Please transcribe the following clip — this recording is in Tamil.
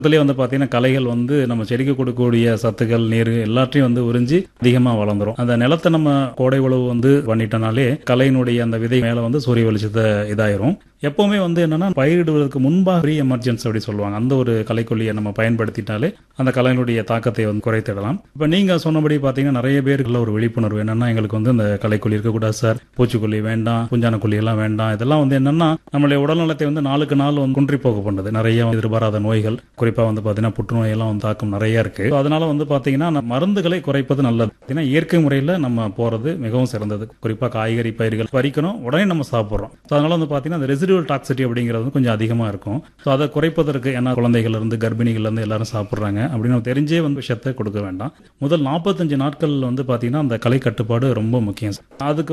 இதுலேயே வந்து பார்த்தீங்கன்னா களைகள் வந்து நம்ம செடிக்கு கொடுக்கக்கூடிய சத்துக்கள் நீர் எல்லாத்தையும் வந்து உறிஞ்சி அதிகமாக வளர்ந்துரும் அந்த நிலத்தை நம்ம கோடை உழவு வந்து பண்ணிட்டனாலே கலையினுடைய அந்த விதை மேலே வந்து சூரிய வெளிச்சத்தை இதாயிரும் எப்பவுமே வந்து என்னன்னா பயிரிடுவதற்கு முன்பாக ப்ரீ எமர்ஜென்சி அப்படி சொல்லுவாங்க அந்த ஒரு கலைக்கொல்லியை நம்ம பயன்படுத்திட்டாலே அந்த கலையினுடைய தாக்கத்தை வந்து குறைத்திடலாம் இப்போ நீங்க சொன்னபடி பார்த்தீங்கன்னா நிறைய பேருக்குள்ள ஒரு விழிப்புணர்வு என்னன்னா எங்களுக்கு வந்து இந்த கலைக்கொல்லி இருக்கக்கூடாது சார் பூச்சிக்கொல்லி வேண்டாம் பூஞ்சான கொல்லி எல்லாம் வேண்டாம் இதெல்லாம் வந்து என்னன்னா நம்மளுடைய உடல்நலத்தை வந்து நாளுக்கு நாள் வந்து குன்றி போக பண்ணுது நிறைய எதிர்பாராத நோய்கள் குறிப்பா வந்து பார்த்தீங்கன்னா புற்றுநோய் எல்லாம் வந்து தாக்கம் நிறைய இருக்கு So அதனால வந்து பார்த்தீங்கன்னா நம்ம மருந்துகளை குறைப்பது நல்லது ஏன்னா இயற்கை முறையில் நம்ம போறது மிகவும் சிறந்தது குறிப்பா காய்கறி பயிர்கள் பறிக்கணும் உடனே நம்ம சாப்பிட்றோம் So அதனால வந்து பார்த்தீங்கன்னா அந்த ரெசிடுவல் டாக்ஸிட்டி அப்படிங்கிறது வந்து கொஞ்சம் அதிகமாக இருக்கும் ஸோ அதை குறைப்பதற்கு ஏன்னா குழந்தைகள் இருந்து கர்ப்பிணிகள் இருந்து எல்லாரும் சாப்பிட்றாங்க அப்படின்னு நம்ம தெரிஞ்சே வந்து விஷயத்தை கொடுக்க வேண்டாம் முதல் நாற்பத்தஞ்சு நாட்கள் வந்து பார்த்தீங்கன்னா அந்த கலை கட்டுப்பாடு ரொம்ப முக்கியம் அதுக்கு